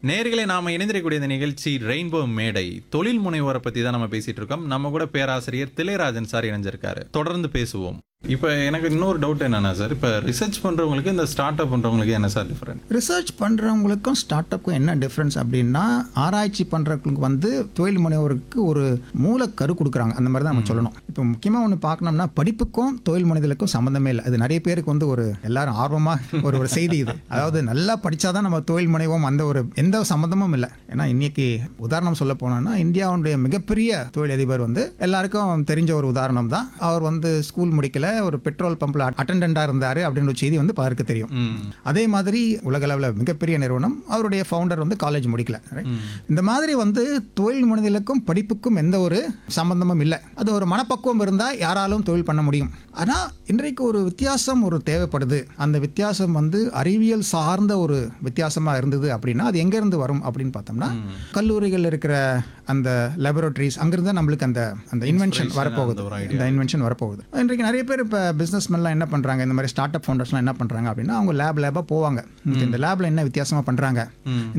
நேர்களை நாம இணைந்திருக்கக்கூடிய இந்த நிகழ்ச்சி ரெயின்போ மேடை தொழில் முனைவோரை பத்தி தான் நம்ம பேசிட்டு இருக்கோம் நம்ம கூட பேராசிரியர் திளையராஜன் சார் இணைஞ்சிருக்காரு தொடர்ந்து பேசுவோம் இப்போ எனக்கு இன்னொரு டவுட் என்னன்னா சார் இப்போ ரிசர்ச் பண்றவங்களுக்கு இந்த ஸ்டார்ட் அப் பண்றவங்களுக்கு என்ன சார் டிஃபரெண்ட் ரிசர்ச் பண்ணுறவங்களுக்கும் ஸ்டார்ட் அப்புக்கும் என்ன டிஃப்ரென்ஸ் அப்படின்னா ஆராய்ச்சி பண்ணுறவங்களுக்கு வந்து தொழில் முனைவோருக்கு ஒரு மூலக்கரு கொடுக்குறாங்க அந்த மாதிரி தான் நம்ம சொல்லணும் இப்போ முக்கியமாக ஒன்று பார்க்கணும்னா படிப்புக்கும் தொழில் முனைதலுக்கும் சம்மந்தமே இல்லை அது நிறைய பேருக்கு வந்து ஒரு எல்லாரும் ஆர்வமாக ஒரு ஒரு செய்தி இது அதாவது நல்லா படித்தாதான் நம்ம தொழில் முனைவோம் அந்த ஒரு எந்த சம்மந்தமும் இல்லை ஏன்னா இன்னைக்கு உதாரணம் சொல்ல போனோம்னா இந்தியாவுடைய மிகப்பெரிய தொழிலதிபர் வந்து எல்லாருக்கும் தெரிஞ்ச ஒரு உதாரணம் தான் அவர் வந்து ஸ்கூல் முடிக்கல ஒரு பெட்ரோல் பம்பில் அட்டெண்டண்டாக இருந்தார் அப்படின்ற ஒரு செய்தி வந்து பலருக்கு தெரியும் அதே மாதிரி உலகளவில் மிகப்பெரிய நிறுவனம் அவருடைய ஃபவுண்டர் வந்து காலேஜ் முடிக்கல right? இந்த மாதிரி வந்து தொழில் முனைதலுக்கும் படிப்புக்கும் எந்த ஒரு சம்பந்தமும் இல்லை அது ஒரு மனப்பக்குவம் இருந்தால் யாராலும் தொழில் பண்ண முடியும் ஆனால் இன்றைக்கு ஒரு வித்தியாசம் ஒரு தேவைப்படுது அந்த வித்தியாசம் வந்து அறிவியல் சார்ந்த ஒரு வித்தியாசமாக இருந்தது அப்படின்னா அது எங்கேருந்து வரும் அப்படின்னு பார்த்தோம்னா கல்லூரிகள் இருக்கிற அந்த லெபரட்டரிஸ் அங்கிருந்து நம்மளுக்கு அந்த அந்த இன்வென்ஷன் வரப்போகுது இந்த இன்வென்ஷன் வரப்போகுது இன்றைக்கு நிறைய பேர் இப்போ பிஸ்னஸ்மென்லாம் என்ன பண்ணுறாங்க இந்த மாதிரி ஸ்டார்ட் அப் ஃபவுண்டர்ஸ்லாம் என்ன பண்ணுறாங்க அப்படின்னா அவங்க லேப் லேபாக போவாங்க இந்த லேபில் என்ன வித்தியாசமாக பண்ணுறாங்க